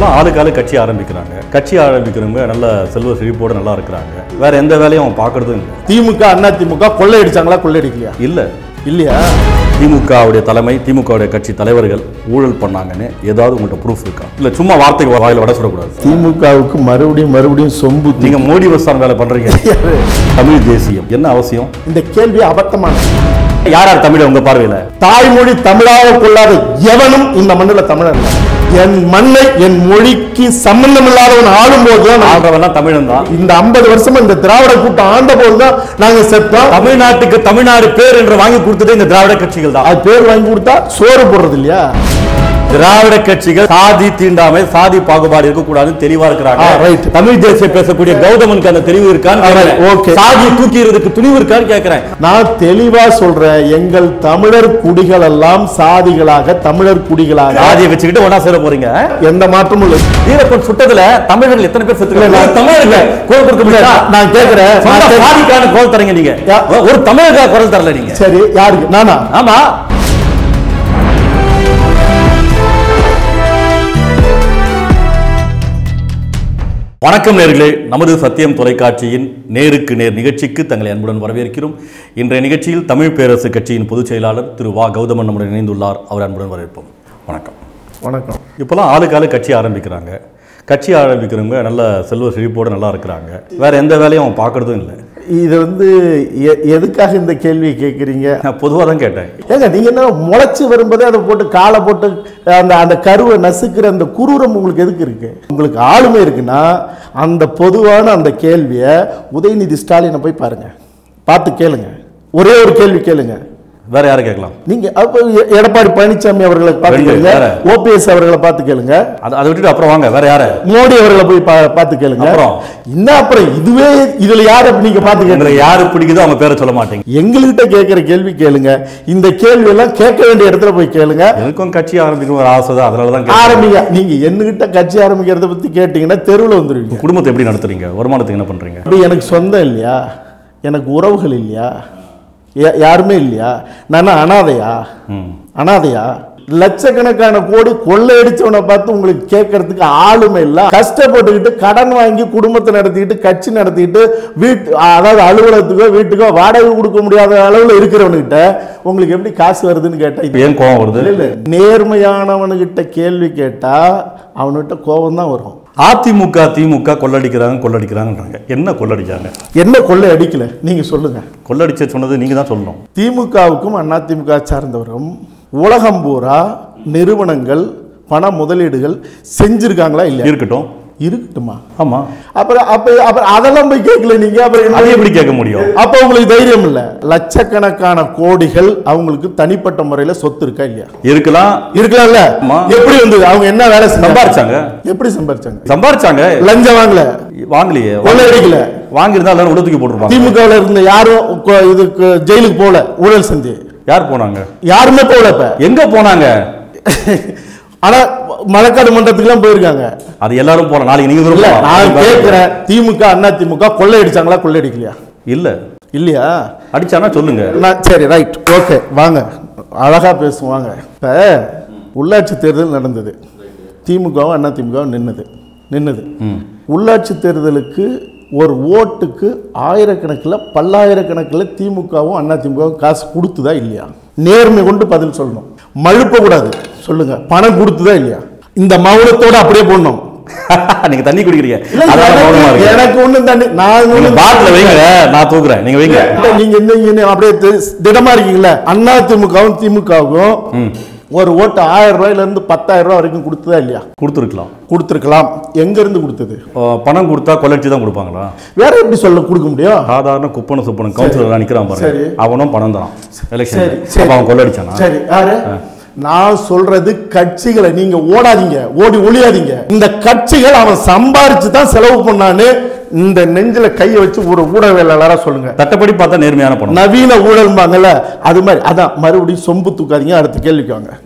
இப்போலாம் ஆளுக்கு ஆளு கட்சி ஆரம்பிக்கிறாங்க கட்சி ஆரம்பிக்கிறவங்க நல்ல செல்வ செழிப்போடு நல்லா இருக்கிறாங்க வேற எந்த வேலையும் அவன் பார்க்கறதும் இல்லை திமுக அண்ணா திமுக கொள்ளையடிச்சாங்களா கொள்ளையடிக்கலையா இல்லை இல்லையா திமுகவுடைய தலைமை திமுகவுடைய கட்சி தலைவர்கள் ஊழல் பண்ணாங்கன்னு ஏதாவது உங்கள்கிட்ட ப்ரூஃப் இருக்கா இல்லை சும்மா வார்த்தைக்கு வாயில வட சொல்லக்கூடாது திமுகவுக்கு மறுபடியும் மறுபடியும் சொம்பு தூக்கி- நீங்க மோடி வஸ்தான் வேலை பண்றீங்க தமிழ் தேசியம் என்ன அவசியம் இந்த கேள்வி அபத்தமான யார் யார் தமிழ் உங்க பார்வையில தாய்மொழி தமிழாக கொள்ளாத எவனும் இந்த மண்ணில் தமிழன் இல்லை. என் மண்ணை என் மொழிக்கு சம்பந்தம் இல்லாதவன் ஆளும் போதுதான் நான் ஆள்றவெல்லாம் தமிழன் தான் இந்த 50 வருஷமா இந்த திராவிட கூட்டம் ஆண்ட போதுதான் நாங்க செத்தோம் தமிழ்நாட்டுக்கு தமிழ்நாடு பேர் என்று வாங்கி கொடுத்தது இந்த திராவிட கட்சிகள் தான் அது பேர் வாங்கி கொடுத்தா சோறு போடுறது இல்லையா திராவிட கட்சிகள் சாதி தீண்டாமை சாதி பாகுபாடு இருக்கக்கூடாதுன்னு தெளிவா இருக்கிறாங்க ஆ, right. தமிழ் தேசிய பேசக்கூடிய கௌதமனுக்கு அந்த தெளிவு இருக்கான்னு ஆ, right. கேக்குறேன். Okay. சாதியை தூக்கிறதுக்கு துணிவு இருக்கான்னு கேட்கிறேன் நான் தெளிவா சொல்றேன் எங்கள் தமிழர் குடிகள் எல்லாம் சாதிகளாக தமிழர் குடிகளாக சாதியை வச்சுக்கிட்டு ஒன்னா சேர போறீங்க எந்த மாற்றமும் இல்லை வீரப்பன் சுட்டதுல தமிழர்கள் எத்தனை பேர் இல்ல, நான் செத்து தமிழர்கள் குரல் கொடுக்க முடியாதா நான் கேட்கிறேன் நான் சொந்த கேட்கிறேன். சாதிக்கான குரல் தரீங்க நீங்க யா- ஒரு தமிழருக்காக குரல் தரல நீங்க சரி யாருக்கு நானா ஆமா வணக்கம் நேர்களே நமது சத்தியம் தொலைக்காட்சியின் நேருக்கு நேர் நிகழ்ச்சிக்கு தங்களை அன்புடன் வரவேற்கிறோம் இன்றைய நிகழ்ச்சியில் தமிழ் பேரரசு கட்சியின் பொதுச் செயலாளர் திரு வா கௌதமன் நம்முடன் இணைந்துள்ளார் அவர் அன்புடன் வரவேற்போம் வணக்கம் வணக்கம் இப்போலாம் ஆளுக்கு ஆளு கட்சி ஆரம்பிக்கிறாங்க கட்சி ஆரம்பிக்கிறவங்க நல்ல செல்வ செழிப்போடு நல்லா இருக்கிறாங்க வேற எந்த வேலையும் அவன் பார்க்கறதும் இல்லை இது வந்து எ- எதுக்காக இந்த கேள்வியை கேட்குறீங்க நான் பொதுவாக தான் கேட்டேன் ஏங்க நீங்க என்ன முளைச்சு வரும்போதே அதை போட்டு காலை போட்டு அந்த அந்த கருவை நசுக்கிற அந்த குரூரம் உங்களுக்கு எதுக்கு இருக்கு உங்களுக்கு ஆளுமை இருக்குன்னா அந்த பொதுவான அந்த கேள்வியை உதயநிதி ஸ்டாலினை போய் பாருங்க பார்த்து கேளுங்க ஒரே ஒரு கேள்வி கேளுங்க வேற யாரை கேட்கலாம் நீங்க அப்ப எ- எடப்பாடி பழனிசாமி அவர்களை பார்த்து ரெண்டு, கேளுங்க வேற. ஓபிஎஸ் அவர்களை பார்த்து கேளுங்க அதை அதை விட்டுட்டு அப்புறம் வாங்க வேற யாரை மோடி அவர்களை போய் பா- பார்த்து கேளுங்க அப்புறம்? என்ன அப்புறம் இதுவே இதுல யார நீங்க பார்த்து கேளுங்க உங்களுக்கு யாரு பிடிக்குதோ அவங்க பேரை சொல்ல மாட்டீங்க எங்ககிட்ட கேட்கிற கேள்வி கேளுங்க இந்த கேள்வி எல்லாம் கேட்க வேண்டிய இடத்துல போய் கேளுங்க எனக்கும் கட்சி ஆரம்பிக்கணும் ஒரு ஆசை தான் அதனால தான் கேட்டேன். ஆரம்பிங்க நீங்க என்கிட்ட கட்சி ஆரம்பிக்கிறத பத்தி கேட்டீங்கன்னா தெருவில் வந்துருவீங்க குடும்பத்தை எப்படி நடத்துறீங்க வருமானத்துக்கு என்ன பண்றீங்க அப்படி எனக்கு சொந்தம் இல்லையா எனக்கு உறவுகள் இல்லையா யா- யாருமே இல்லையா நான் அனாதையா ம். அனாதையா லட்சக்கணக்கான கோடி கொள்ளையடிச்சவனை பார்த்து உங்களுக்கு கேட்கறதுக்கு ஆளுமை இல்ல கஷ்டப்பட்டுக்கிட்டு கடன் வாங்கி குடும்பத்தை நடத்திக்கிட்டு கட்சி நடத்திக்கிட்டு வீட்டு அதாவது அலுவலகத்துக்கோ வீட்டுக்கோ வாடகை கொடுக்க முடியாத அளவுல இருக்கிறவனுக்கிட்ட உங்களுக்கு எப்படி காசு வருதுன்னு கேட்டா இப்ப ஏன் கோவம் வருது இல்ல, இல்ல. நேர்மையானவனுகிட்ட கேள்வி கேட்டா அவன்கிட்ட கோபம் தான் வரும் அதிமுக திமுக கொள்ளடிக்கிறாங்க கொள்ளடிக்கிறாங்கன்றாங்க என்ன கொள்ளடிச்சாங்க என்ன கொள்ளை அடிக்கல நீங்க சொல்லுங்க கொள்ளடிச்ச சொன்னது நீங்க தான் சொல்லணும் திமுகவுக்கும் அதிமுக சார்ந்தவரும் உலகம் பூரா நிறுவனங்கள் பண முதலீடுகள் செஞ்சிருக்காங்களா இல்லையா இருக்கட்டும் இருக்கட்டுமா ஆமா அப்புறம் அப்ப அப்புறம் அதெல்லாம் போய் கேட்கல நீங்க அப்புறம் என்ன- அது எப்படி கேட்க முடியும் அப்ப உங்களுக்கு தைரியம் இல்ல லட்சக்கணக்கான கோடிகள் அவங்களுக்கு தனிப்பட்ட முறையில சொத்து இருக்கா இல்லையா இருக்கலாம் இருக்கலாம்ல ஆமா. எப்படி வந்தது அவங்க என்ன வேலை செஞ்சாங்க? சம்பாரிச்சாங்க எப்படி சம்பாரிச்சாங்க சம்பாரிச்சாங்க லஞ்சம் வாங்கல வாங்கலையே கொள்ளை அடிக்கல வாங்கியிருந்தா எல்லாரும் உள்ள தூக்கி போட்டிருப்பாங்க திமுகவில் இருந்த யாரும் கொ- இதுக்கு ஜெயிலுக்கு போகல ஊழல் செஞ்சு யார் போனாங்க யாருமே போகல இப்ப எங்க போனாங்க ஆனா மழக்காடு மன்றத்துக்குலாம் போயிருக்காங்க அது எல்லாரும் போலாம் நாளைக்கு நீங்க இல்ல விரும்பலாம். நான் கேட்கிறேன் திமுக அண்ணா திமுக கொள்ளை அடிச்சாங்களா கொள்ளை அடிக்கலையா இல்ல இல்லையா அடிச்சானா சொல்லுங்க நான் சரி ரைட் ஓகே வாங்க அழகா பேசுவாங்க இப்ப உள்ளாட்சி தேர்தல் நடந்தது திமுகவும் அண்ணா திமுகவும் நின்னது நின்னது ம். உள்ளாட்சி தேர்தலுக்கு ஒரு ஓட்டுக்கு ஆயிரக்கணக்கில் பல்லாயிரக்கணக்கில் திமுகவும் அண்ணா திமுகவும் காசு கொடுத்துதா இல்லையா நேர்மை கொண்டு பதில் சொல்லணும் மழுப்ப கூடாது சொல்லுங்க பணம் கொடுத்துதா இல்லையா இந்த மௌனத்தோட அப்படியே போடணும் நீங்க தண்ணி குடிக்கிறீங்க இல்ல, அதான் மௌனமா எனக்கு- இருக்கு. எனக்கு ஒண்ணும் தண்ணி நான் நீங்க ஒண்ணும் பாட்டில வைங்க நான் தூக்குறேன் நீங்க வைங்க இல்ல, நீங்க இந்த இங்க அப்படியே தி- திடமா இருக்கீங்களா அண்ணா திமுகவும் திமுகவும் ஒரு ஓட்டு ஆயிரம் ரூபாயில இருந்து பத்தாயிரம் ரூபாய் வரைக்கும் கொடுத்ததா இல்லையா கொடுத்துருக்கலாம் கொடுத்துருக்கலாம் எங்க இருந்து கொடுத்தது பணம் கொடுத்தா கொள்ளடிச்சு தான் கொடுப்பாங்களா வேற எப்படி சொல்ல கொடுக்க முடியும் சாதாரண குப்பன சுப்பன கவுன்சிலர் நிக்கிறான் பாருங்க சரி. அவனும் பணம் தான் எலெக்ஷன் சரி, சரி. அவன் கொள்ளடிச்சானா சரி யாரு நான் சொல்றது கட்சிகளை நீங்க ஓடாதீங்க ஓடி ஒளியாதீங்க இந்த கட்சிகள் அவன் சம்பாரிச்சு தான் செலவு பண்ணான்னு இந்த நெஞ்சில கையை வச்சு ஒரு ஊடகவியலாளரா சொல்லுங்க சட்டப்படி பார்த்தா நேர்மையான பணம் நவீன ஊழல்பாங்கல்ல அது மாதிரி அதான் மறுபடியும் சொம்பு தூக்காதீங்க அடுத்த கேள்விக்கு வாங்க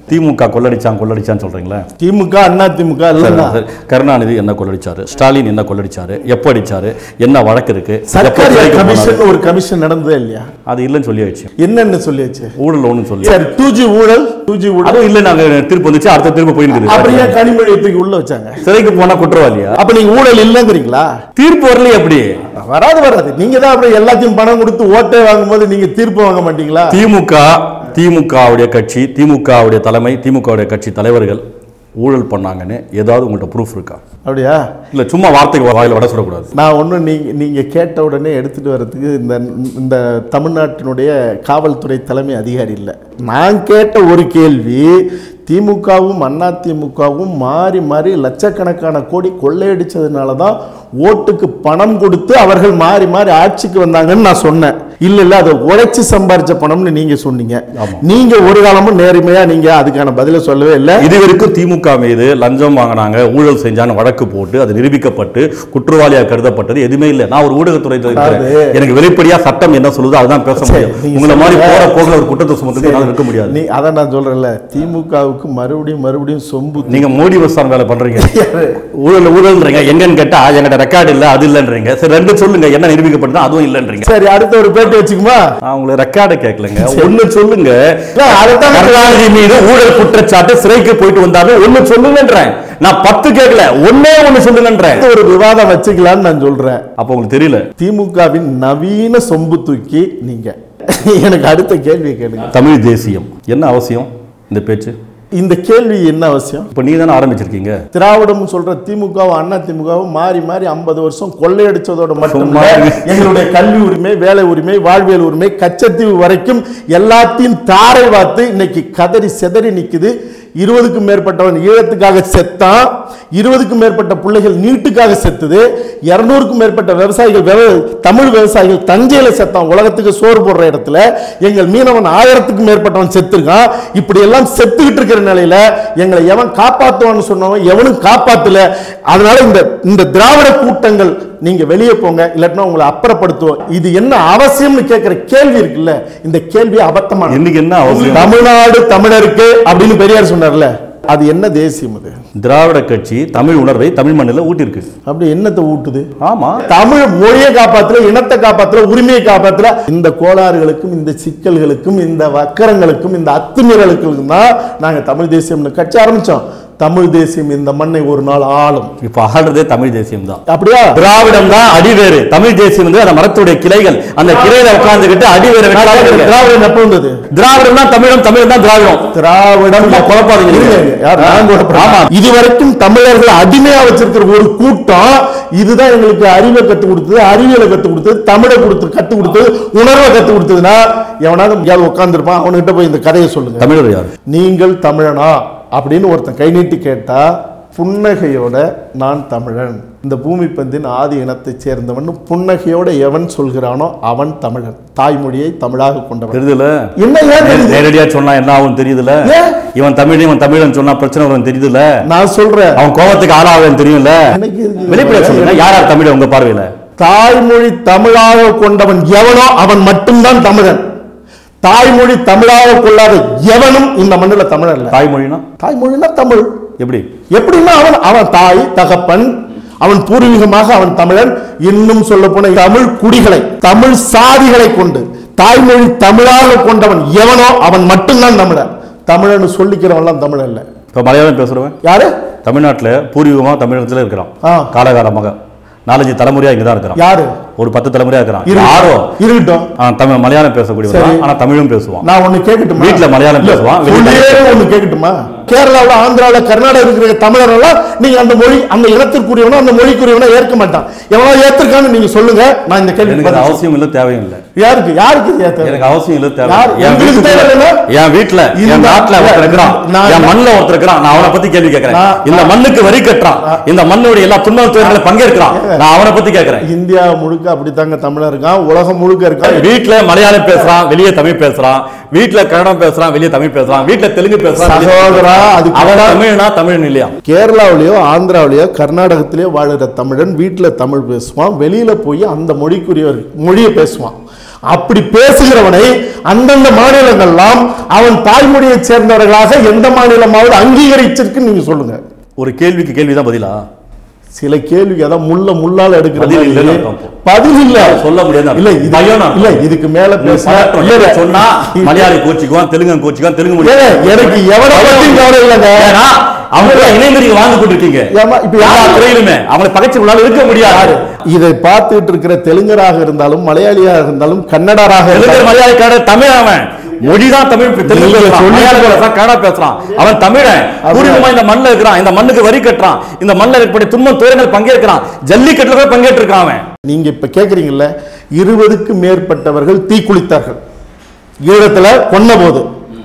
திமுக கொள்ளடிச்சான் கொள்ளடிச்சான்னு சொல்றீங்களா திமுக அண்ணா திமுக எல்லாம் தான். சரி, கருணாநிதி என்ன கொள்ளடிச்சாரு ஸ்டாலின் என்ன கொள்ளடிச்சாரு எப்போ அடிச்சாரு என்ன வழக்கு இருக்கு எப்போ சர்க்கார் சிறைக்கு போனாரு? கமிஷன் ஒரு கமிஷன் நடந்ததே இல்லையா அது இல்லைன்னு சொல்லியாச்சு என்னன்னு சொல்லியாச்சு ஊழல் ஒன்றும் சொல்லி சரி டூ ஜி ஊழல் டூ ஜி ஊழல் அதுவும் இல்லை நாங்க திருப்பி வந்துச்சு அடுத்த திரும்ப போயிருக்குது அப்படியே கனிமொழி தூக்கி உள்ள வச்சாங்க சிறைக்கு போனா குற்றவாளியா அப்ப நீங்க ஊழல் இல்லைங்கிறீங்களா தீர்ப்பு வரலையே எப்படி வராது வராது நீங்க தான் அப்புறம் எல்லாத்தையும் பணம் கொடுத்து ஓட்டே வாங்கும்போது நீங்க தீர்ப்பு வாங்க மாட்டீங்களா திமுக திமுகவுடைய கட்சி திமுகவுடைய தலைமை திமுகவுடைய கட்சி தலைவர்கள் ஊழல் பண்ணாங்கன்னு ஏதாவது உங்கள்ட்ட ப்ரூஃப் இருக்கா அப்படியா இல்ல சும்மா வார்த்தைக்கு வாயில வட சொல்லக்கூடாது நான் ஒன்றும் நீங்க நீங்க கேட்ட உடனே எடுத்துட்டு வர்றதுக்கு இந்த இந்த தமிழ்நாட்டினுடைய காவல்துறை தலைமை அதிகாரி இல்லை நான் கேட்ட ஒரு கேள்வி திமுகவும் அண்ணா திமுகவும் மாறி மாறி லட்சக்கணக்கான கோடி கொள்ளையடிச்சதுனால தான் ஓட்டுக்கு பணம் கொடுத்து அவர்கள் மாறி மாறி ஆட்சிக்கு வந்தாங்கன்னு நான் சொன்னேன் இல்ல இல்ல அதை உழைச்சி சம்பாரிச்ச பணம்னு நீங்க சொன்னீங்க ஆமா. நீங்க ஒரு காலமும் நேர்மையா நீங்க அதுக்கான பதிலை சொல்லவே இல்லை இது வரைக்கும் திமுக மீது லஞ்சம் வாங்கினாங்க ஊழல் செஞ்சான்னு வழக்கு போட்டு அது நிரூபிக்கப்பட்டு குற்றவாளியா கருதப்பட்டது எதுவுமே இல்லை நான் ஒரு ஊடகத்துறை இருக்கிறேன் அதாவது- எனக்கு வெளிப்படையா சட்டம் என்ன சொல்லுதோ அதுதான் பேச முடியும் நீங்க உங்களை மாதிரி சொல்லுங்க. போற போகல ஒரு குற்றத்தை சுமத்துக்கு என்னால இருக்க முடியாது நீ அதை நான் சொல்றேன்ல திமுகவுக்கு மறுபடியும் மறுபடியும் சொம்பு நீங்க மோடி பஸ்தான் வேலை பண்றீங்க ஊழல் ஊழல்ன்றீங்க எங்கன்னு கேட்டா எங்கிட்ட ரெக்கார்டு இல்ல அது இல்லன்றீங்க சரி ரெண்டு சொல்லுங்க என்ன நிரூபிக்கப்பட்டதோ அதுவும் இல்லன்றீங்க சரி அடுத்த ஒரு பேட்டி வச்சுக்குமா நான் உங்களை ரெக்கார்டை கேட்கலங்க ஒண்ணு சொல்லுங்க இல்ல, அதைத்தான் கருணாநிதி மீது ஊழல் குற்றச்சாட்டு சிறைக்கு போயிட்டு வந்தாரு ஒண்ணு சொல்லுங்கன்றேன் நான் பத்து கேட்கல ஒண்ணே ஒண்ணு சொல்லுங்கன்றேன் அடுத்த ஒரு விவாதம் வச்சுக்கலாம்னு நான் சொல்றேன் அப்ப உங்களுக்கு தெரியல திமுகவின் நவீன சொம்பு தூக்கி நீங்க எனக்கு அடுத்த கேள்வி கேளுங்க தமிழ் தேசியம் என்ன அவசியம் இந்த பேச்சு இந்த கேள்வி என்ன அவசியம் இப்ப நீங்க தானே ஆரம்பிச்சிருக்கீங்க திராவிடம் சொல்ற திமுகவும் அண்ணா திமுகவும் மாறி மாறி ஐம்பது வருஷம் கொள்ளையடிச்சதோட மட்டும் சும்மா இருங்க. எங்களுடைய கல்வி உரிமை வேலை உரிமை வாழ்வியல் உரிமை கச்சத்தீவு வரைக்கும் எல்லாத்தையும் தாரை பார்த்து இன்னைக்கு கதறி செதறி நிக்குது இருபதுக்கும் மேற்பட்டவன் ஈழத்துக்காக செத்தான் இருபதுக்கும் மேற்பட்ட பிள்ளைகள் நீட்டுக்காக செத்துது இருநூறுக்கும் மேற்பட்ட விவசாயிகள் விவ- தமிழ் விவசாயிகள் தஞ்சையில செத்தான் உலகத்துக்கு சோறு போடுற இடத்துல எங்கள் மீனவன் ஆயிரத்துக்கும் மேற்பட்டவன் செத்துருக்கான் இப்படி எல்லாம் செத்துக்கிட்டு இருக்கிற நிலையில எங்களை எவன் காப்பாத்துவான்னு சொன்னவன் எவனும் காப்பாத்தல அதனால இந்த இந்த திராவிட கூட்டங்கள் நீங்க வெளியே போங்க இல்லாட்டினா உங்களை அப்புறப்படுத்துவோம் இது என்ன அவசியம்னு கேட்கிற கேள்வி இருக்குல்ல இந்த கேள்வி அபத்தமான இன்னைக்கு என்ன அவசியம் தமிழ்நாடு தமிழருக்கு அப்படின்னு பெரியார் சொன்னார்ல அது என்ன தேசியம் அது திராவிட கட்சி தமிழ் உணர்வை தமிழ் மண்ணில் ஊட்டிருக்கு அப்படி என்னத்தை ஊட்டுது ஆமா தமிழ் மொழியை காப்பாத்துல இனத்தை காப்பாத்துல உரிமையை காப்பாத்துல இந்த கோளாறுகளுக்கும் இந்த சிக்கல்களுக்கும் இந்த வக்கரங்களுக்கும் இந்த அத்துமீறலுக்கும் தான் நாங்க தமிழ் தேசியம்னு கட்சி ஆரம்பிச்சோம் தமிழ் தேசியம் இந்த மண்ணை ஒரு நாள் ஆளும் இப்ப ஆடுறதே தமிழ் தேசியம் தான் அப்படியா திராவிடம் தான் அடிவேறு தமிழ் தேசியம் வந்து அந்த மரத்துடைய கிளைகள் அந்த கிளையில உட்கார்ந்துகிட்டு அடிவேறு வெட்டாதீங்க. திராவிடம் எப்ப வந்தது திராவிடம் தான் தமிழம் தமிழ் தான் திராவிடம் திராவிடம் சும்மா குழப்பாதீங்க நீங்க. இருங்க, இருங்க. யார் நான் குழப்பறேன்? ஆமா. இதுவரைக்கும் தமிழர்களை அடிமையா வச்சிருக்கிற ஒரு கூட்டம் இதுதான் எங்களுக்கு அறிவை கத்து கொடுத்தது அறிவியலை கத்து கொடுத்தது தமிழை கொடுத்து கத்து கொடுத்தது உணர்வை கத்து கொடுத்ததுன்னா எவனாவது எங்கேயாவது உட்காந்துருப்பான் அவனுகிட்ட போய் இந்த கதையை சொல்லுங்க தமிழர் யார் நீங்கள் தமிழனா அப்படின்னு ஒருத்தன் கை நீட்டி கேட்டா புன்னகையோட நான் தமிழன் இந்த பூமி பந்தின் ஆதி இனத்தைச் சேர்ந்தவன் புன்னகையோட எவன் சொல்கிறானோ அவன் தமிழன் தாய்மொழியை தமிழாக கொண்டவன் தெரியுதுல என்ன ஏன் தெரியுது? நேரடியா சொன்னா என்ன ஆகும் தெரியுதுல ஏன்? இவன் தமிழ் இவன் தமிழன் சொன்னா பிரச்சனை வரும் தெரியுதுல நான் சொல்றேன் அவன் கோபத்துக்கு ஆளாகும் தெரியும்ல எனக்கு இருக்கு. வெளிப்படையா சொல்லுங்க யார் யார் தமிழ் உங்க பார்வையில தாய்மொழி தமிழாக கொண்டவன் எவனோ அவன் மட்டும்தான் தமிழன் தாய்மொழி தமிழாக கொள்ளாத எவனும் இந்த மண்ணுல தமிழன் இல்ல தாய்மொழினா தாய்மொழினா தமிழ் எப்படி எப்படின்னா அவன் அவன் தாய் தகப்பன் அவன் பூர்வீகமாக அவன் தமிழன் இன்னும் சொல்ல போன தமிழ் குடிகளை தமிழ் சாதிகளை கொண்டு தாய்மொழி தமிழாக கொண்டவன் எவனோ அவன் மட்டும்தான் தமிழன் தமிழன்னு சொல்லிக்கிறவன்லாம் தமிழன் இல்ல இப்ப மலையாளம் பேசுறவன் யாரு தமிழ்நாட்டுல பூர்வீகமா தமிழகத்துல இருக்கிறான் ஆ. காலகாலமாக நாலஞ்சு தலைமுறையா இங்கதான் இருக்கிறான் யாரு ஒரு பத்து தலைமுறையா இருக்கிறான் இரு- யாரோ இருக்கட்டும் ஆ, தமிழ் மலையாளம் பேசக்கூடியவன் சரி. ஆனா தமிழும் பேசுவான் நான் ஒண்ணு கேட்கட்டுமா வீட்ல மலையாளம் இல்ல, பேசுவான், வெளியில உள்ளே ஒண்ணு கேட்கட்டுமா கேரளாவுல ஆந்திராவுல கர்நாடகா இருக்கிற தமிழர் எல்லாம் நீங்க அந்த மொழி அந்த இனத்திற்குரியவனோ அந்த மொழிக்குரியவனோ ஏற்க மாட்டான் எவனோ ஏத்திருக்கான்னு நீங்க சொல்லுங்க நான் இந்த கேள்வி எனக்கு அது அவசியம் இல்ல தேவையும் இல்ல யாருக்கு யாருக்கு இது ஏத்த எனக்கு அவசியம் இல்ல தேவை யார்? என் உங்களுக்கு வீட்டுக்குள்ள- தேவை இல்லைன்னா? என் வீட்டுல இந்த- என் நாட்டுல ஒருத்தர் இருக்கிறான் நான் என் மண்ணுல ஒருத்தர் இருக்கிறான் நான் அவனை பத்தி கேள்வி கேட்கிறேன் நான்- இந்த மண்ணுக்கு வரி கட்டுறான் இந்த மண்ணுடைய எல்லா துன்ப துயரங்களை பங்கேற்கிறான் நான் அவனை பத்தி கேட்கிறேன் இந்தியா முழுக்க அப்படித்தாங்க தமிழர் இருக்கான் உலகம் முழுக்க இருக்கான் வீட்டுல மலையாளம் பேசுறான் வெளியே தமிழ் பேசுறான் வீட்டுல கன்னடம் பேசுறான் வெளியே தமிழ் பேசுறான் வீட்டுல தெலுங்கு பேசுறான் வெளிய தமிழ் சகோதரா, பேசுறான். அதுக்கு அவன் தான் தமிழ்னா தமிழ் இல்லையா கேரளாவிலேயோ ஆந்திராவிலேயோ கர்நாடகத்திலேயோ வாழுற தமிழன் வீட்டில் தமிழ் பேசுவான் வெளியில போய் அந்த மொழிக்குரிய மொழியை பேசுவான் அப்படி பேசுகிறவனை அந்தந்த மாநிலங்கள்லாம் அவன் தாய்மொழியைச் சேர்ந்தவர்களாக எந்த மாநிலமாவது அங்கீகரிச்சிருக்கு நீங்க சொல்லுங்க ஒரு கேள்விக்கு கேள்விதான் பதிலா சில கேள்வி அதான் முள்ள முள்ளால எடுக்கிற பதில் மாதிரி இல்லைன்னு அர்த்தம் அப்போ. பதில் இல்ல சொல்ல முடியாது இல்ல இது பயம் நான் இல்ல இதுக்கு மேல பேச பதட்டம். இல்ல, இல்ல. சொன்னா மலையாளி கோச்சிக்குவான் தெலுங்கு கோச்சிக்குவான் தெலுங்கு மொழி ஏங்க, எனக்கு எவனை பத்தியும் கவலை இல்லைங்க ஏன்னா அவங்க எல்லாம் இணைந்து நீங்க வாழ்ந்து கொண்டிருக்கீங்க ஏம்மா, இப்ப எல்லா யாரு? துறையிலுமே அவங்களை பகைச்சுக்குள்ளால இருக்க முடியாது இதை பார்த்துட்டு இருக்கிற தெலுங்கராக இருந்தாலும் மலையாளியாக இருந்தாலும் கன்னடராக இருந்தாலும் தெலுங்கு மலையாளிக்காரர் தமிழ் அவன் மொழிதான் தமிழ் தெலுங்கு நீங்க பேசுறான் சொல்லி- மலையாளம் பேசுறான் கன்னடா பேசுறான் அவன் தமிழன் பூர்வீகமா இந்த மண்ணில் இருக்கிறான் இந்த மண்ணுக்கு வரி கட்டுறான் இந்த மண்ணில் ஏற்பட்ட துன்பம் துயரங்கள் பங்கேற்கிறான் ஜல்லிக்கட்டுல கூட பங்கேற்றிருக்கான் அவன் நீங்க இப்ப கேக்குறீங்கல்ல இருபதுக்கு மேற்பட்டவர்கள் தீக்குளித்தார்கள் ஈழத்துல கொன்ன போது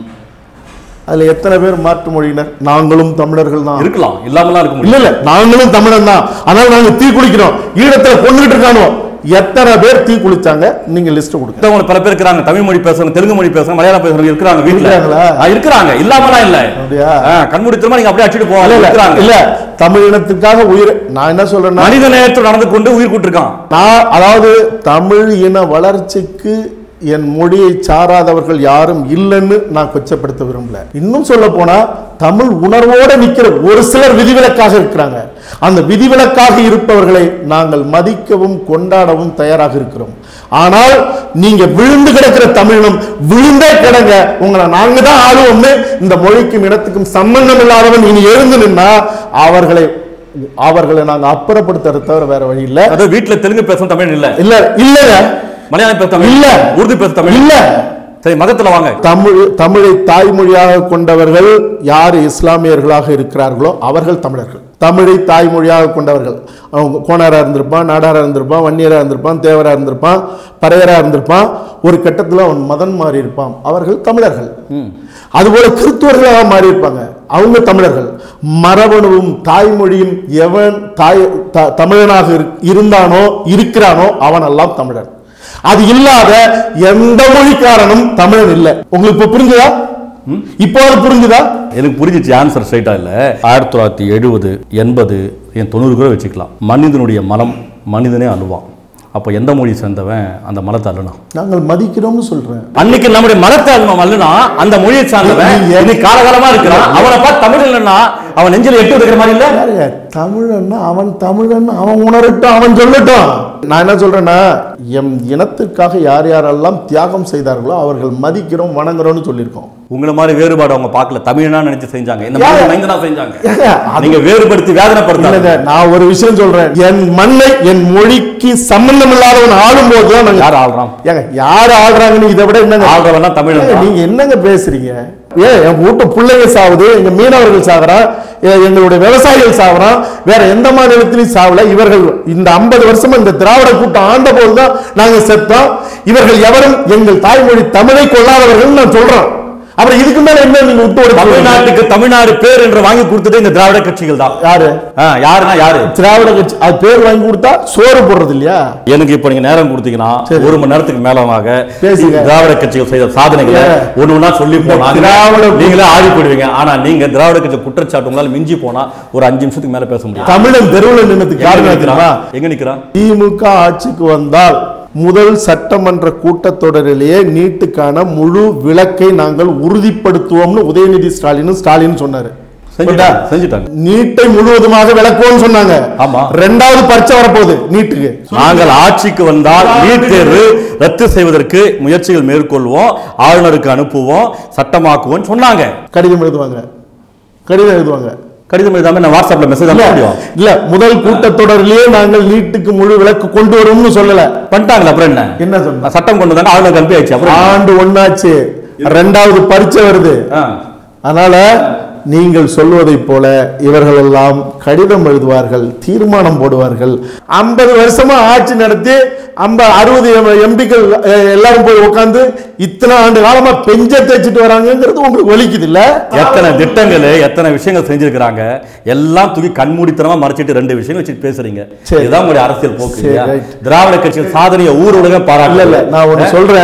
அதுல எத்தனை பேர் மாற்று மொழியினர் நாங்களும் தமிழர்கள் தான் இருக்கலாம் இல்லாமலாம் இருக்க இல்ல முடியும் இல்ல நாங்களும் தமிழன் தான் அதனால நாங்க தீ குளிக்கிறோம் ஈழத்துல கொண்டுகிட்டு இருக்கானோ எத்தனை பேர் தீ குளிச்சாங்க நீங்க லிஸ்ட் கொடுங்க மத்தவங்க பல பேர் இருக்கிறாங்க தமிழ் மொழி பேசுறவங்க தெலுங்கு மொழி பேசுறவங்க மலையாளம் பேசுறவங்க இருக்கிறாங்க வீட்டுல இருக்கிறாங்களா? ஆ, இருக்கிறாங்க இல்லாமலாம் இல்ல அப்படியா? ஆ, கண்மூடித்தனமா நீங்க அப்படியே அடிச்சுட்டு இல்ல, போவாங்க இல்ல இருக்கிறாங்க இல்ல தமிழ் இனத்துக்காக உயிர் நான் என்ன சொல்றேன்னா மனித நேயத்தில் நடந்து கொண்டு உயிர் கூட்டிருக்கான் நான் அதாவது தமிழ் இன வளர்ச்சிக்கு என் மொழியை சாராதவர்கள் யாரும் இல்லைன்னு நான் கொச்சப்படுத்த விரும்பல இன்னும் சொல்ல போனா தமிழ் உணர்வோட நிக்கிற ஒரு சிலர் விதிவிலக்காக இருக்கிறாங்க அந்த விதிவிலக்காக இருப்பவர்களை நாங்கள் மதிக்கவும் கொண்டாடவும் தயாராக இருக்கிறோம் ஆனால் நீங்க விழுந்து கிடக்கிற தமிழினம் விழுந்தே கிடங்க உங்களை நாங்க தான் ஆளுவோம்னு இந்த மொழிக்கும் இனத்துக்கும் சம்பந்தம் இல்லாதவன் இனி எழுந்து நின்னா அவர்களை அவர்களை நாங்க அப்புறப்படுத்துறத தவிர வேற வழி இல்ல அதாவது வீட்டுல தெலுங்கு பேசும் தமிழ் இல்ல இல்ல இல்லங்க மலையாளம் பேச தமிழ் இல்ல. உருது பேச தமிழ் இல்ல சரி மதத்துல வாங்க தமிழ் தமிழை தாய்மொழியாக கொண்டவர்கள் யார் இஸ்லாமியர்களாக இருக்கிறார்களோ அவர்கள் தமிழர்கள் தமிழை தாய்மொழியாக கொண்டவர்கள் அவங்க கோணாரா இருந்திருப்பான் நாடாரா இருந்திருப்பான் வன்னியரா இருந்திருப்பான் தேவரா இருந்திருப்பான் பறையரா இருந்திருப்பான் ஒரு கட்டத்தில் அவன் மதம் மாறி இருப்பான் அவர்கள் தமிழர்கள் அதுபோல கிறிஸ்துவர்களாக மாறி இருப்பாங்க அவங்க தமிழர்கள் மரபணுவும் தாய்மொழியும் எவன் தாய் த- தமிழனாக இரு- இருந்தானோ இருக்கிறானோ அவனெல்லாம் தமிழன் அது இல்லாத எந்த மொழிக்காரனும் தமிழன் இல்லை உங்களுக்கு இப்ப புரிஞ்சுதா இப்போ அது புரிஞ்சுதா எனக்கு புரிஞ்சிச்சு ஆன்சர் ஸ்ட்ரைட்டா இல்ல ஆயிரத்தி தொள்ளாயிரத்தி எழுபது எண்பது என் தொண்ணூறு கூட வச்சுக்கலாம் மனிதனுடைய மனம் மனிதனே அழுவான் அப்போ எந்த மொழி சேர்ந்தவன் அந்த மனத்தை அழுனா நாங்கள் மதிக்கிறோம்னு சொல்றேன் அன்னைக்கு நம்முடைய மனத்தை அழுவம் அல்லனா அந்த மொழியை சார்ந்தவன் நீங்க- இன்னைக்கு காலகாலமா இருக்கிறான் அவனை பார்த்து தமிழ் இல்லைன்னா அவன் நெஞ்சில எட்டு வைக்கிற மாதிரி இல்ல பாருங்க தமிழன்னா அவன் தமிழன் அவன் உணரட்டும் அவன் சொல்லட்டும் நான் என்ன சொல்றேன்னா எம் இனத்திற்காக யார் யாரெல்லாம் தியாகம் செய்தார்களோ அவர்கள் மதிக்கிறோம் வணங்குறோம்னு சொல்லியிருக்கோம் உங்களை மாதிரி வேறுபாடு அவங்க பார்க்கல தமிழனா நினைச்சு செஞ்சாங்க இந்த ஏங்க? மாதிரி மைந்தனா செஞ்சாங்க ஏங்க, அது- நீங்க வேறுபடுத்தி வேதனைப்படுத்தாங்க இல்லைங்க நான் ஒரு விஷயம் சொல்றேன் என் மண்ணை என் மொழிக்கு சம்பந்தம் இல்லாதவன் ஆளும் போதுதான் நாங்க யார் ஆள்றான் ஏங்க யார் ஆடுறாங்கன்னு இதை விட என்னங்க ஆள்றவன் தமிழன் ஏங்க, தான். நீங்க என்னங்க பேசுறீங்க ஏன் என் வீட்டு பிள்ளைங்க சாவுது எங்க மீனவர்கள் சாகுறான் எ- எங்களுடைய விவசாயிகள் சாகுறான் வேற எந்த மாநிலத்திலையும் சாவல இவர்கள் இந்த 50 வருஷமா இந்த திராவிட கூட்டம் ஆண்ட போதுதான் நாங்க செத்தோம் இவர்கள் எவரும் எங்கள் தாய்மொழி தமிழை கொள்ளாதவர்கள் நான் சொல்றோம் அப்புறம் இதுக்கு மேல என்ன நீங்க விட்டு ஒரு தமிழ்நாட்டுக்கு தமிழ்நாடு பேர் என்று வாங்கி கொடுத்தது இந்த திராவிட கட்சிகள் தான் யாரு ஆ, யாருன்னா யாரு திராவிட கட்சி அது பேர் வாங்கி கொடுத்தா சோறு போடுறது இல்லையா எனக்கு இப்ப நீங்க நேரம் கொடுத்தீங்கன்னா சரி. ஒரு மணி நேரத்துக்கு மேலமாக பேசுங்க. திராவிட கட்சிகள் செய்த சாதனைகளை ஏ. ஒண்ணு ஒண்ணா சொல்லி போனா திராவிட- நீங்களே ஆடி போடுவீங்க ஆனா நீங்க திராவிட கட்சி குற்றச்சாட்டு உங்களால மிஞ்சி போனா ஒரு அஞ்சு நிமிஷத்துக்கு மேல பேச முடியும் தமிழன் தெருவில் நின்னதுக்கு எங்க காரணம் தெரியுமா நிக்கிறான்? எங்க நிக்கிறான் திமுக ஆட்சிக்கு வந்தால் முதல் சட்டமன்ற கூட்டத்தொடரிலேயே நீட்டுக்கான முழு விளக்கை நாங்கள் உறுதிப்படுத்துவோம்னு உதயநிதி ஸ்டாலின் ஸ்டாலின் சொன்னாரு செஞ்சுட்டாங்க செஞ்சுட்டாங்க நீட்டை முழுவதுமாக விளக்குவோம்னு சொன்னாங்க ஆமா. ரெண்டாவது பரீட்சை வரப்போகுது நீட்டுக்கு நாங்கள் ஆட்சிக்கு வந்தால் நீட் தேர்வு ரத்து செய்வதற்கு முயற்சிகள் மேற்கொள்வோம் ஆளுநருக்கு அனுப்புவோம் சட்டமாக்குவோம் சொன்னாங்க கடிதம் எழுதுவாங்க கடிதம் எழுதுவாங்க கடிதம் எழுதாம நான் வாட்ஸ்அப்ல மெசேஜ் இல்ல அனுப்ப முடியும் இல்ல முதல் கூட்டத்தொடரிலேயே நாங்கள் நீட்டுக்கு முழு விளக்கு கொண்டு வருவோம்னு சொல்லல பண்ணிட்டாங்களா அப்புறம் என்ன என்ன சொன்ன சட்டம் கொண்டு வந்தாங்க ஆளுநருக்கு அனுப்பி ஆயிடுச்சு அப்புறம் ஆண்டு ஒண்ணாச்சு ரெண்டாவது பரீட்சை வருது ஆ. அதனால நீங்கள் சொல்வதைப் போல இவர்கள் எல்லாம் கடிதம் எழுதுவார்கள் தீர்மானம் போடுவார்கள் ஐம்பது வருஷமா ஆட்சி நடத்தி ஐம்ப அறுபது எம்பிக்கள் எல்லாரும் போய் உட்காந்து இத்தனை ஆண்டு காலமா பெஞ்ச தேய்ச்சிட்டு வராங்கங்கிறது உங்களுக்கு வலிக்குது இல்ல எத்தனை திட்டங்கள் எத்தனை விஷயங்கள் செஞ்சிருக்கிறாங்க எல்லாம் தூக்கி கண்மூடித்தனமா மறைச்சிட்டு ரெண்டு விஷயம் வச்சுட்டு பேசுறீங்க சரி. இதுதான் உங்களுடைய அரசியல் போக்கு சரி, இல்லையா? right. திராவிட கட்சிகள் சாதனையை ஊர் உலகம் இல்ல இல்ல பாராட்டல நான் ஒண்ணு சொல்றேன்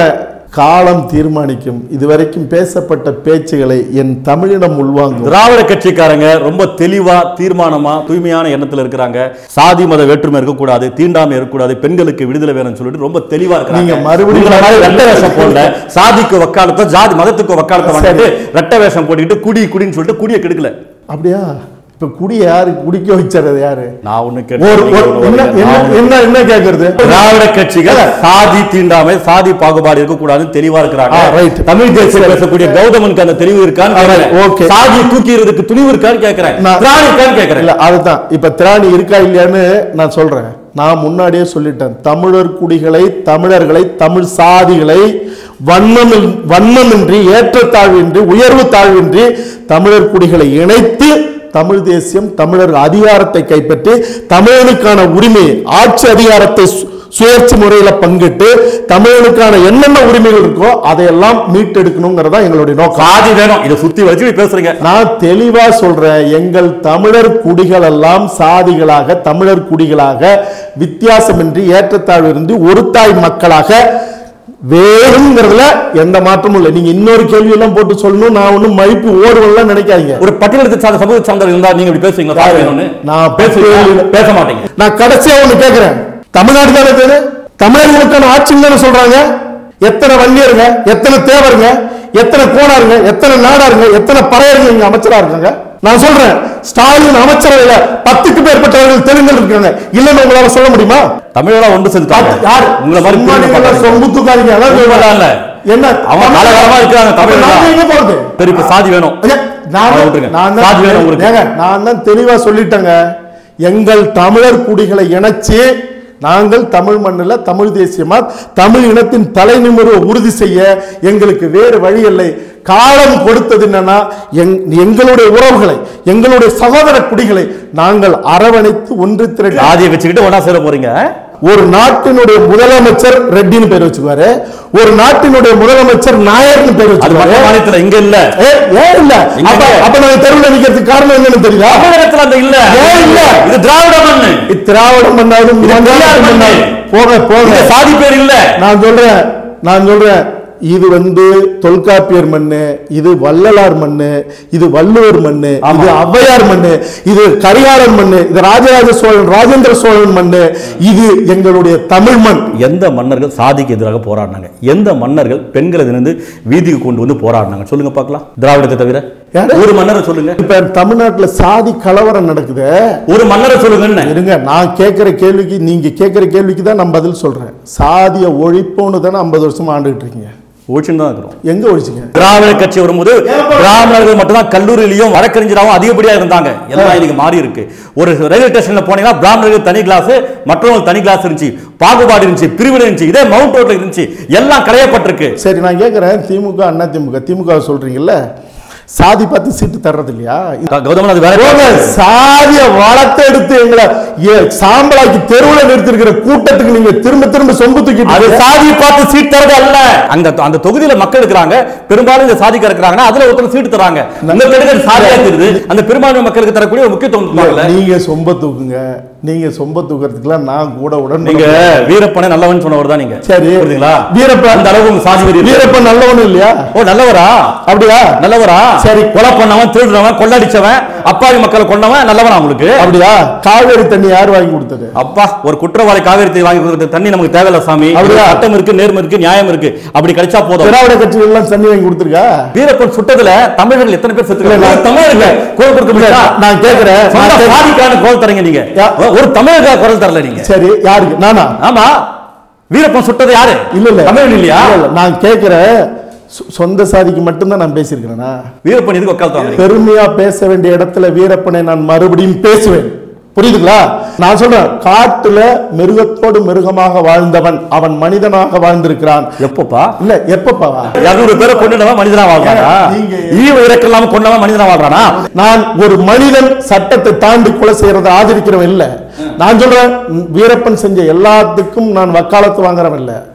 காலம் தீர்மானிக்கும் இதுவரைக்கும் பேசப்பட்ட பேச்சுகளை என் தமிழினம் உள்வாங்கும் திராவிட கட்சிக்காரங்க ரொம்ப தெளிவா தீர்மானமா தூய்மையான எண்ணத்துல இருக்கிறாங்க சாதி மத வேற்றுமை இருக்கக்கூடாது தீண்டாமை இருக்கக்கூடாது பெண்களுக்கு விடுதலை வேணும்னு சொல்லிட்டு ரொம்ப தெளிவா இருக்காங்க நீங்க மறுபடியும் உங்களை மாதிரி ரெட்ட வேஷம் போடல சாதிக்கு வக்காலத்தோ ஜாதி மதத்துக்கு வக்காலத்தை வாங்கிட்டு ரெட்ட வேஷம் போட்டுக்கிட்டு குடி குடின்னு சொல்லிட்டு குடியை கெடுக்கல அப்படியா இப்ப குடி யாரு குடிக்க வச்சறது யாரு நான் ஒண்ணு ஒரு ஒரு- என்ன என்ன- என்ன என்ன கேக்குறது திராவிட கட்சிகள் சாதி தீண்டாமை சாதி பாகுபாடு இருக்கக்கூடாதுன்னு தெளிவா இருக்கிறாங்க ஆ, right. தமிழ் தேசியம் பேசக்கூடிய கௌதமனுக்கு அந்த தெளிவு இருக்கான்னு ஆ, right. கேக்குறேன். Okay. சாதியை தூக்கிறதுக்கு துணிவு இருக்கான்னு கேக்குறேன் நான்- திராணி இருக்கான்னு கேக்குறேன் இல்ல அதுதான் இப்ப திராணி இருக்கா இல்லையான்னு நான் சொல்றேன் நான் முன்னாடியே சொல்லிட்டேன் தமிழர் குடிகளை தமிழர்களை தமிழ் சாதிகளை வன்மமில் வன்மமின்றி ஏற்றத்தாழ்வின்றி உயர்வு தாழ்வின்றி தமிழர் குடிகளை இணைத்து தமிழ் தேசியம் தமிழர் அதிகாரத்தை கைப்பற்றி தமிழனுக்கான உரிமை ஆட்சி அதிகாரத்தை சு- சுயேட்சை முறையில பங்கிட்டு தமிழனுக்கான என்னென்ன உரிமைகள் இருக்கோ அதையெல்லாம் மீட்டெடுக்கணுங்கிறதா எங்களுடைய நோக்கம் சாதி வேணும் இதை சுத்தி வச்சு இப்படி பேசுறீங்க நான் தெளிவா சொல்றேன் எங்கள் தமிழர் குடிகள் எல்லாம் சாதிகளாக தமிழர் குடிகளாக வித்தியாசமின்றி ஏற்றத்தாழ்வு இருந்து ஒரு தாய் மக்களாக வேறுங்கிறதுல எந்த மாற்றமும் இல்லை நீங்க இன்னொரு கேள்வி எல்லாம் போட்டு சொல்லணும் நான் ஒண்ணும் மதிப்பு ஓடுவெல்லாம் நினைக்காதீங்க ஒரு பட்டியலத்தை சார்ந்த சமூக சார்ந்தவர் இருந்தா நீங்க இப்படி பேசுவீங்களா சாதி வேணும்னு நான் பேசுவீங்களா பட்டியலில் பேச மாட்டீங்க நான் கடைசியா ஒண்ணு கேக்குறேன் தமிழ்நாடு தானே இது தமிழர்களுக்கான ஆட்சின்னு தானே சொல்றாங்க எத்தனை வன்னியருங்க எத்தனை தேவருங்க எத்தனை கோணாருங்க எத்தனை நாடாருங்க எத்தனை பறையருங்க இங்க அமைச்சரா இருக்காங்க நான் சொல்றேன் ஸ்டாலின் அமைச்சரவையில பத்துக்கு மேற்பட்டவர்கள் தெலுங்கல் இருக்காங்க இல்லன்னு உங்களால சொல்ல முடியுமா தமிழெல்லாம் ஒன்று சேர்ந்துட்டாங்க பத்து- யார் உங்களை மாதிரி சும்மா பிரிவு நீங்க பார்க்காதீங்க. சொம்பு தூக்காதீங்க அதான் உண்மைதான் இல்ல. என்ன அவங்க காலகாலமா இருக்கிறாங்க அப்ப தமிழ்ல. நாங்க எங்க போறது சரி இப்ப சாதி வேணும் ஐயா, நான் அதை தான்- விட்டுருங்க. நான் சாதி வேணும் தான் உங்களுக்கு. ஏங்க, நான் தான் தெளிவா சொல்லிட்டேங்க எங்கள் தமிழர் குடிகளை இணைச்சு நாங்கள் தமிழ் மண்ணில் தமிழ் தேசியமா தமிழ் இனத்தின் தலைநிமிர உறுதி செய்ய எங்களுக்கு வேறு வழி இல்லை காலம் கொடுத்தது என்னன்னா எங்- எங்களுடைய உறவுகளை எங்களுடைய சகோதர குடிகளை நாங்கள் அரவணைத்து ஒன்று திரட்டி சாதியை வச்சுக்கிட்டு ஒண்ணா சேர போறீங்க ஒரு நாட்டினுடைய முதலமைச்சர் ரெட்டின்னு பேர் வச்சுக்குவாரு ஒரு நாட்டினுடைய முதலமைச்சர் நாயர்னு பேர் அது வச்சுக்குவாரு மற்ற மாநிலத்துல இங்க இல்ல ஏ, ஏன் இல்ல இங்க அப்ப இல்ல. அப்ப நாங்க தெருவில் நிக்கிறதுக்கு காரணம் என்னன்னு தெரியுதா தமிழகத்துல அந்த இல்ல ஏன் இல்ல? இது திராவிட மண்ணு திராவிடம் பண்ணாலும் இது மலையாளம் பெரியார் மண்ணு. பண்ணாலும் போக போக இங்க சாதி பேர் இல்ல நான் சொல்றேன் நான் சொல்றேன் இது வந்து தொல்காப்பியர் மண்ணு இது வள்ளலார் மண்ணு இது வள்ளுவர் மண்ணு ஆமா. இது ஔவையார் மண்ணு இது கரிகாலன் மண்ணு இது ராஜராஜ சோழன் ராஜேந்திர சோழன் மண்ணு இது எங்களுடைய தமிழ் மண் எந்த மன்னர்கள் சாதிக்கு எதிராக போராடினாங்க எந்த மன்னர்கள் பெண்களை இருந்து வீதிக்கு கொண்டு வந்து போராடினாங்க சொல்லுங்க பார்க்கலாம் திராவிடத்தை தவிர யாரு? ஒரு மன்னரை சொல்லுங்க இப்ப தமிழ்நாட்டுல சாதி கலவரம் நடக்குது ஒரு மன்னரை சொல்லுங்கன்னு இருங்க நான் கேட்கிற கேள்விக்கு நீங்க கேட்கிற கேள்விக்கு தான் நான் பதில் சொல்றேன் சாதிய ஒழிப்போன்னு தானே ஐம்பது வருஷமா ஆண்டுகிட்டு இருக்கீங்க ஒழிச்சுன்னு தான் இருக்கிறோம் எங்க ஒழிச்சிங்க திராவிட கட்சி வரும்போது பிராமணர்கள் மட்டும்தான் கல்லூரியிலையும் வழக்கறிஞராகவும் அதிகப்படியா இருந்தாங்க எல்லாம் இன்னைக்கு மாறி இருக்கு ஒரு ரயில்வே ஸ்டேஷன்ல போனீங்கன்னா பிராமணர்கள் தனி கிளாஸ் மற்றவங்களுக்கு தனி கிளாஸ் இருந்துச்சு பாகுபாடு இருந்துச்சு பிரிவினை இருந்துச்சு இதே மவுண்ட் ரோட்ல இருந்துச்சு எல்லாம் களையப்பட்டிருக்கு சரி நான் கேட்குறேன் திமுக அண்ணா திமுக திமுக சொல்றீங்கல்ல சாதி பார்த்து சீட்டு தர்றது இல்லையா கௌதமன் அது வேற போங்க, சாதிய வளர்த்தெடுத்து எங்களை ஏ- சாம்பலாக்கி தெருவுல நிறுத்திருக்கிற கூட்டத்துக்கு நீங்க திரும்ப திரும்ப சொம்பு அது தூக்கிட்டு சாதியை பார்த்து சீட் தரது அல்ல அங்க அந்த தொகுதியில மக்கள் இருக்கிறாங்க பெரும்பாலும் இந்த சாதிக்க இருக்கிறாங்கன்னா அதுல ஒருத்தர் சீட்டு தராங்க இந்த கெடுதல் சாதியா தெரியுது அந்த பெரும்பான்மை மக்களுக்கு தரக்கூடிய ஒரு முக்கியத்துவம் கொடுப்பாங்கல்ல. நீங்க சொம்ப தூக்குங்க நீங்க சொம்ப தூக்குறதுக்குலாம் நான் கூட உடன் நீங்க வீரப்பனை நல்லவன் சொன்னவர் தான் நீங்க சரி புரியுதுங்களா வீரப்பன் அந்த அளவுக்கு உங்க சாதி வெறி இருக்கு. வீரப்பன் நல்லவனு இல்லையா ஓ நல்லவரா அப்படியா நல்லவரா சரி. கொலை பண்ணவன் திருடுறவன் கொள்ளடிச்சவன் அப்பாவி மக்களை கொண்டவன் நல்லவனா உங்களுக்கு அப்படியா காவேரி தண்ணி யார் வாங்கி கொடுத்தது அப்பா ஒரு குற்றவாளி காவிரி தண்ணி வாங்கி கொடுத்த தண்ணி நமக்கு தேவையில்ல சாமி அப்படியா? சட்டம் இருக்கு நேர்மை இருக்கு நியாயம் இருக்கு அப்படி கிடைச்சா போதும் திராவிட கட்சிகள் எல்லாம் தண்ணி வாங்கி கொடுத்துருக்கா வீரப்பன் சுட்டதுல தமிழர்கள் எத்தனை பேர் இல்ல, செத்து நான் தமிழர்கள் குரல் கொடுக்க முடியா நான் கேக்குறேன் நான் சொந்த கேக்குறேன். சாதிக்கான குரல் தரீங்க நீங்க யா. ஒரு தமிழக குரல் தரல நீங்க சரி யாருக்கு நானா ஆமா வீரப்பன் சுட்டது யாரு இல்ல இல்ல தமிழன் இல்லையா இல்ல, இல்ல. நான் கேக்குறேன் சொ- சொந்த சாதிக்கு மட்டும்தான் நான் பேசியிருக்கிறேனா வீரப்பன் எதுக்கு உட்காந்து வாங்குறீங்க பெருமையா பேச வேண்டிய இடத்துல வீரப்பனை நான் மறுபடியும் பேசுவேன் புரியுதுங்களா நான் சொல்றேன் காட்டுல மிருகத்தோடு மிருகமாக வாழ்ந்தவன் அவன் மனிதனாக வாழ்ந்திருக்கிறான் எப்பப்பா இல்ல எப்பப்பா இருநூறு பேரை கொண்டுனவன் மனிதனா வாழ்றானா நீங்க- ஈவு இறக்கம் இல்லாம கொண்டவன் மனிதனா வாழ்றானா நான் ஒரு மனிதன் சட்டத்தை தாண்டி கொலை செய்யறதை ஆதரிக்கிறவன் இல்ல நான் சொல்றேன் ம், வீரப்பன் செஞ்ச எல்லாத்துக்கும் நான் வக்காலத்து வாங்குறவன் இல்ல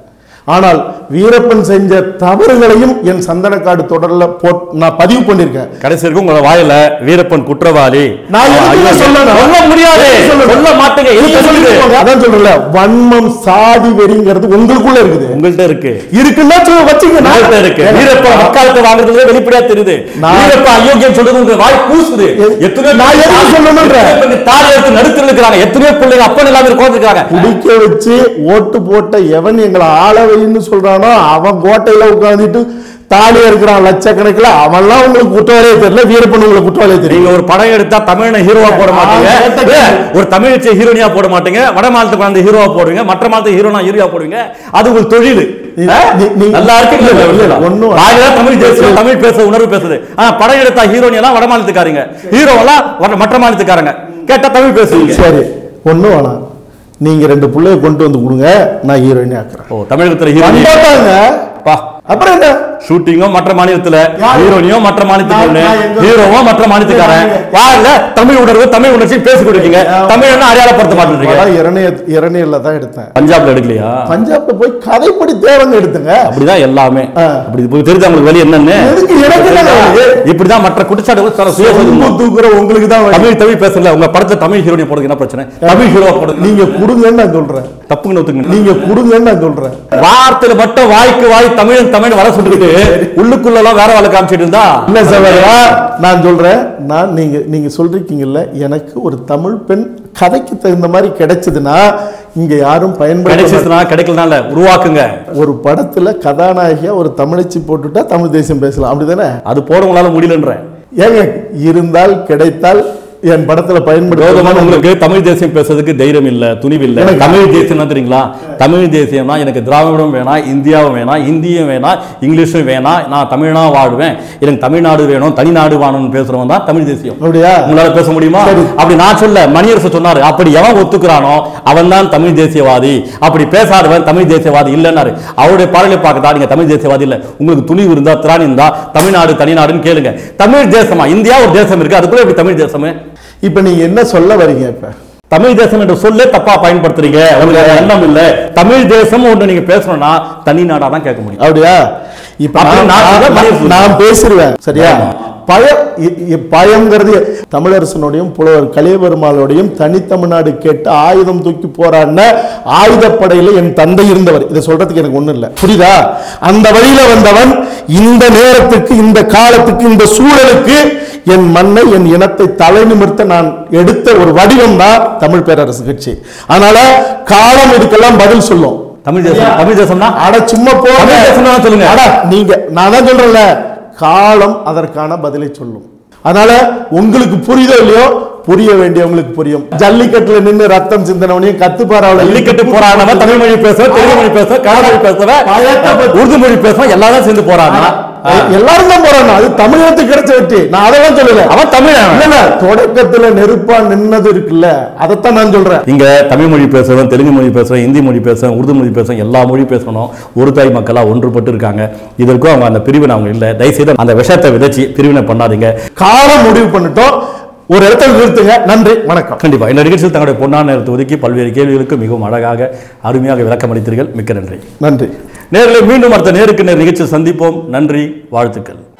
ஆனால் வீரப்பன் செஞ்ச தவறுகளையும் என் சந்தனக்காடு தொடர்ல போட் நான் பதிவு பண்ணிருக்கேன் கடைசி வரைக்கும் உங்க வாயில வீரப்பன் குற்றவாளி நான் எதுக்குங்க ஐயோ, சொல்லணும்? சொல்ல முடியாது சொல்லணும். சொல்ல மாட்டீங்க நீங்க எதுக்கு சொல்லுது சொல்லிட்டு அதான் சொல்றேன்ல வன்மம் சாதி வெறிங்கிறது உங்களுக்குள்ள இருக்குது உங்கள்ட்ட இருக்கு இருக்குன்னா சொல்லு, வச்சுங்க நான் உங்கள்ட்ட இருக்கு வீரப்பன் வக்காலத்து வாங்குறதுல வெளிப்படையா தெரியுது நான்- வீரப்பன் அயோக்கியம் சொல்றது உங்க வாய் கூசுது எ- எத்தனையோ நான் எதுக்கு தாய்- சொல்லணும்ன்றேன்? எத்தனையோ பேர் தாலி எடுத்து நடுத்துல இருக்கிறாங்க எத்தனையோ பிள்ளைங்க அப்பன் இல்லாம உட்காந்துருக்காங்க குடிக்க வச்சு ஓட்டு போட்ட எவன் எங்களை ஆள வைன்னு சொல்றானோ அவன் கோட்டையில உட்கார்ந்துட்டு தாலியா இருக்கிறான் லட்சக்கணக்கில் அவன்லாம் உங்களுக்கு குற்றவாளியே தெரியல வீரப்பன் உங்களுக்கு குற்றவாளியே தெரியும் நீங்க ஒரு படம் எடுத்தா தமிழனை ஹீரோவா போட மாட்டீங்க ஆ, கேட்ட ஏ, ஒரு தமிழ் ஹீரோனியா போட மாட்டீங்க வட மாநிலத்துக்கு வந்து ஹீரோவா போடுவீங்க மற்ற மாநிலத்துக்கு ஹீரோனா ஹீரோயா போடுவீங்க அது உங்களுக்கு தொழில் நீ- ஆ? நீ- நீ- நல்லா இருக்கு இல்ல, இல்ல, இல்ல, இல்ல. ஒண்ணும் நாங்க தான் தமிழ் தேசியம் தமிழ் பேச உணர்வு பேசுது ஆனா படம் எடுத்தா ஹீரோனி எல்லாம் வட மாநிலத்துக்காரங்க ஹீரோ எல்லாம் வட- மற்ற மாநிலத்துக்காரங்க கேட்டா தமிழ் பேசுவீங்க சரி ஒண்ணும் வேணாம் நீங்க ரெண்டு பிள்ளைய கொண்டு வந்து கொடுங்க நான் ஹீரோயினே ஆக்குறேன் ஓ தமிழகத்துல ஹீரோனி வந்தாட்டாங்க பா அப்புறம் என்ன ஷூட்டிங்கும் மற்ற மாநிலத்துல யாரு? ஹீரோனியும் மற்ற மாநிலத்துக்கு நான்- ஒண்ணு நான் எங்க- ஹீரோவும் மற்ற மாநிலத்துக்காரன் நான் வாங்க தமிழ் உணர்வு தமிழ் உணர்ச்சி பேசி கொடுக்கீங்க தமிழ் அடையாளப்படுத்த மாட்டேங்கிறீங்க படம் இரணைய இரணையில தான் எடுத்தேன் பஞ்சாப்ல எடுக்கலையா பஞ்சாப்ல போய் கதைப்படி தேவங்க எடுத்துங்க அப்படிதான் எல்லாமே ஆ. அப்படி இப்ப தெரியுது உங்களுக்கு வழி என்னன்னு எதுக்கு எனக்கு என்ன வலி? இப்படிதான் மற்ற குற்றச்சாட்டுகள் சில சுய சொம்பு தூக்குற உங்களுக்கு தான் வலி. தமிழ் தமிழ் பேசல உங்க படத்துல தமிழ் ஹீரோனி போடுறது என்ன பிரச்சனை தமிழ் ஹீரோ போடுறது நீங்க கொடுங்கன்னு நான் சொல்றேன் தப்புங்க ஒத்துங்க நீங்க கொடுங்கன்னு நான் சொல்றேன் வார்த்தையில மட்டும் வாய்க்கு வாய் தமிழன் தமிழ் வர சொல்லிட்டு உள்ளுக்குள்ள எல்லாம் வேற வேலை காமிச்சிட்டு இருந்தா இல்ல சகோதரா நான் சொல்றேன் நான் நீங்க நீங்க சொல்றீங்கல்ல எனக்கு ஒரு தமிழ் பெண் கதைக்கு தகுந்த மாதிரி கிடைச்சதுன்னா இங்க யாரும் பயன்படுத்த கிடைச்சிச்சுனா கிடைக்கலனால உருவாக்குங்க ஒரு படத்துல கதாநாயகியா ஒரு தமிழச்சி போட்டுட்டா தமிழ் தேசியம் பேசலாம் அப்படிதானே அது போட உங்களால முடியலன்றேன் ஏங்க இருந்தால் கிடைத்தால் என் படத்துல கௌதமன் பயன்படுத்த உங்களுக்கு தமிழ் தேசியம் பேசுறதுக்கு தைரியம் இல்ல துணிவு இல்ல எனக்கு- தமிழ் தேசியம் தெரியுங்களா தமிழ் தேசியம்னா எனக்கு திராவிடம் வேணாம் இந்தியாவும் வேணாம் இந்தியும் வேணாம் இங்கிலீஷும் வேணாம் நான் தமிழனா வாழுவேன் எனக்கு தமிழ்நாடு வேணும் தனிநாடு வாழணும்னு பேசுறவன் தான் தமிழ் தேசியம் அப்படியா உங்களால பேச முடியுமா சரி. அப்படி நான் சொல்ல மணியரசு சொன்னாரு அப்படி எவன் ஒத்துக்கிறானோ அவன் தான் தமிழ் தேசியவாதி அப்படி பேசாதவன் தமிழ் தேசியவாதி இல்லைன்னாரு அவருடைய பார்வையை பார்க்கதா நீங்க தமிழ் தேசியவாதி இல்ல உங்களுக்கு துணிவு இருந்தா திராணி இருந்தா தமிழ்நாடு தனிநாடுன்னு கேளுங்க தமிழ் தேசமா இந்தியா ஒரு தேசம் இருக்கு அதுக்குள்ள எப்படி தமிழ் தேசம் இப்ப நீங்க என்ன சொல்ல வரீங்க இப்ப தமிழ் தேசம் என்ற சொல்லே தப்பா பயன்படுத்துறீங்க உங்களுக்கு அது எண்ணம் இல்ல தமிழ் தேசம் ஒன்று நீங்க பேசணும்னா தனி நாடா தான் கேட்க முடியும் அப்படியா இப்ப அப்படி நான் நான் சொல்ல நான்- மணியை சொல்லு. நான் பேசிடுவேன் சரியா ஆமா. பயம் இ- இ- பயம்ங்கிறது தமிழரசனுடையும் புலவர் கலியபெருமாளோடையும் தனித்தமிழ்நாடு கேட்டு ஆயுதம் தூக்கி போராடின ஆயுதப்படையில என் தந்தை இருந்தவர் இதை சொல்றதுக்கு எனக்கு ஒண்ணும் இல்ல புரியுதா அந்த வழியில வந்தவன் இந்த நேரத்துக்கு இந்த காலத்துக்கு இந்த சூழலுக்கு என் மண்ணை என் இனத்தை தலை நிமிர்த்த நான் எடுத்த ஒரு வடிவம் தான் தமிழ் பேரரசு கட்சி அதனால காலம் இதுக்கெல்லாம் பதில் சொல்லும் தமிழ் தேசம் தமிழ் தேசம்னா அட சும்மா போ தமிழ் தேசம்னா சொல்லுங்க. அட நீங்க நான் தான் சொல்றேன்ல காலம் அதற்கான பதிலை சொல்லும் அதனால உங்களுக்கு புரியுதோ இல்லையோ புரிய வேண்டியவங்களுக்கு புரியும் ஜல்லிக்கட்டுல நின்னு ரத்தம் சிந்தனவனையும் கத்துப்பாராவில் ஜல்லிக்கட்டு போராடினவன் தமிழ் மொழி பேசுவ தெலுங்கு மொழி பேசுவ கன்னட மொழி பேசுவ பயத்தை பத்தி- உருது மொழி பேசுவ எல்லாரும் சேர்ந்து போராடினா எல்லாரும் தான் போறாங்க அது தமிழகத்துக்கு கிடைச்ச வெற்றி நான் அதெல்லாம் சொல்லல அவன் தமிழ் இல்ல இல்ல தொடக்கத்துல நெருப்பா நின்னது இருக்குல்ல அதைத்தான் நான் சொல்றேன் இங்க தமிழ் மொழி பேசுறவன் தெலுங்கு மொழி பேசுறவன் ஹிந்தி மொழி பேசுறவன் உருது மொழி பேசுறவன் எல்லா மொழி பேசணும் ஒரு தாய் மக்களா ஒன்றுபட்டு இருக்காங்க இதற்கும் அவங்க அந்த பிரிவினை அவங்க இல்ல தயவுசெய்து அந்த விஷயத்தை விதைச்சு பிரிவினை பண்ணாதீங்க காலம் முடிவு பண்ணிட்டோம் ஒரு இடத்துல நிறுத்துங்க நன்றி வணக்கம் கண்டிப்பா இந்த நிகழ்ச்சியில் தங்களுடைய பொன்னான நேரத்தை ஒதுக்கி பல்வேறு கேள்விகளுக்கு மிகவும் அழகாக அருமையாக விளக்கம் அளித்தீர்கள் மிக்க நன்றி நன்றி நேரில் மீண்டும் அடுத்த நேருக்கு நேர் நிகழ்ச்சியில் சந்திப்போம் நன்றி வாழ்த்துக்கள்